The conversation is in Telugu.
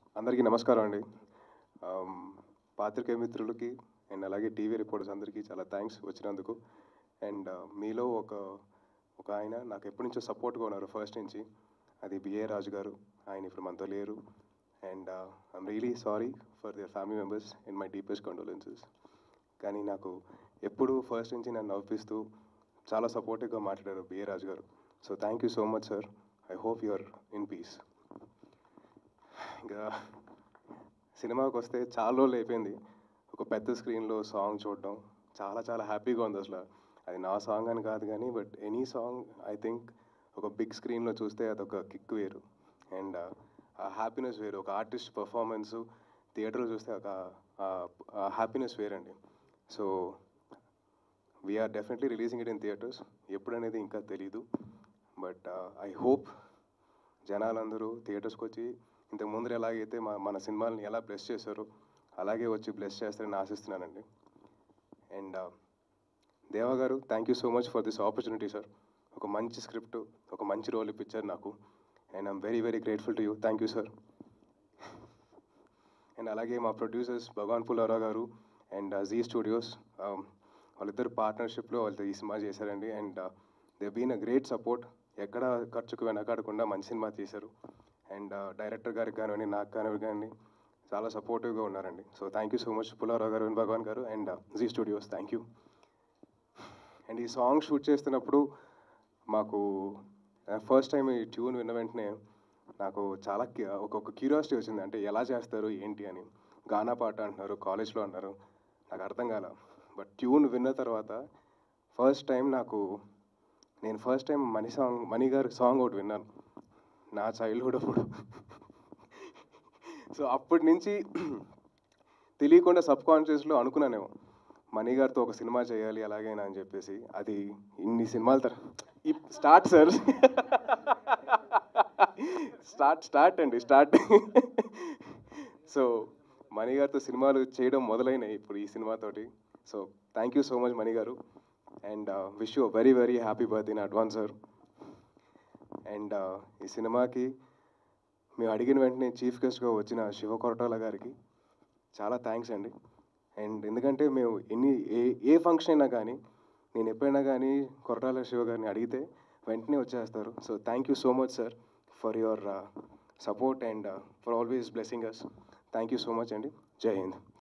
అందరికీ నమస్కారం అండి ఆమ్, పాత్రికేయ మిత్రులకి అండ్ అలాగే టీవీ రిపోర్టర్స్ అందరికీ చాలా థ్యాంక్స్ వచ్చినందుకు అండ్ మీలో ఒక ఒక ఆయన నాకు ఎప్పటి నుంచో సపోర్ట్గా ఉన్నారు ఫస్ట్ నుంచి అది బిఏ రాజు గారు ఆయన ఇప్పుడు మనతో లేరు and I'm really sorry for their family members in my deepest condolences కానీ నాకు ఎప్పుడు ఫస్ట్ నుంచి నన్ను నవ్విస్తూ చాలా సపోర్టివ్గా మాట్లాడారు B A Raju garu so thank you so much sir I hope your in peace ఇంకా సినిమాకి వస్తే చాలా రోజులు అయిపోయింది ఒక పెద్ద స్క్రీన్లో సాంగ్ చూడడం చాలా చాలా హ్యాపీగా ఉంది అసలు అది నా సాంగ్ అని కాదు కానీ but any song I think ఒక బిగ్ స్క్రీన్లో చూస్తే అదొక కిక్ వేరు అండ్ ఆ హ్యాపీనెస్ వేరు ఒక ఆర్టిస్ట్ పర్ఫార్మెన్స్ థియేటర్లో చూస్తే ఒక హ్యాపీనెస్ వేరండి so we're definitely releasing it in theatres ఎప్పుడనేది ఇంకా తెలీదు బట్ ఐ హోప్ జనాలందరూ థియేటర్స్కి వచ్చి ఇంతకు ముందు ఎలాగైతే మా మన సినిమాలని ఎలా బ్లెస్ చేశారో అలాగే వచ్చి బ్లెస్ చేస్తారని ఆశిస్తున్నానండి and Deva garu thank you so much for this opportunity sir ఒక మంచి స్క్రిప్ట్ ఒక మంచి రోల్ ఇప్పించారు నాకు and I'm very very grateful to you thank you sir and అలాగే మా producers Bhagavan Pullarao garu and Zee studios వాళ్ళిద్దరు పార్ట్నర్షిప్లో వాళ్ళతో ఈ సినిమా చేశారండి and they been a great support ఎక్కడ ఖర్చుకు వెనకాడకుండా మంచి సినిమా తీశారు అండ్ డైరెక్టర్ గారికి కానివ్వండి నాకు కానివ్వండి కానీ చాలా సపోర్టివ్గా ఉన్నారండి so thank you so much Pullarao garu and Bhagavan garu and Zee studios thank you and ఈ సాంగ్ షూట్ చేస్తున్నప్పుడు మాకు ఫస్ట్ టైం ఈ ట్యూన్ విన్న వెంటనే నాకు చాలా క్యూ- ఒక క్యూరియాసిటీ వచ్చింది అంటే ఎలా చేస్తారు ఏంటి అని గానా పాట అంటున్నారు కాలేజ్లో అంటారు నాకు అర్థం కాల బట్ ట్యూన్ విన్న తర్వాత ఫస్ట్ టైం నాకు నేను first time Mani song Mani గారి సాంగ్ ఒకటి విన్నాను నా చైల్డ్హుడ్ అప్పుడు సో అప్పటి నుంచి తెలియకుండా సబ్ కాన్షియస్లో అనుకున్నానేమో మణి గారితో ఒక సినిమా చేయాలి అలాగైనా అని చెప్పేసి అది ఇన్ని సినిమాల తర్వాత స్టార్ట్ సార్ స్టార్ట్ స్టార్ట్ అండి స్టార్ట్ సో మణి గారితో సినిమాలు చేయడం మొదలైనాయి ఇప్పుడు ఈ సినిమాతోటి so thank you so much Mani garu and wish you very very happy birth in advance sir అండ్ ఈ సినిమాకి మేము అడిగిన వెంటనే చీఫ్ గెస్ట్గా వచ్చిన శివ కొరటాల గారికి చాలా థ్యాంక్స్ అండి అండ్ ఎందుకంటే మేము ఎన్ని ఏ ఏ ఫంక్షన్ అయినా కానీ నేను ఎప్పుడైనా కానీ కొరటాల శివ గారిని అడిగితే వెంటనే వచ్చేస్తారు so thank you so much sir for your support and for always blessing us thank you so much అండి జై హింద్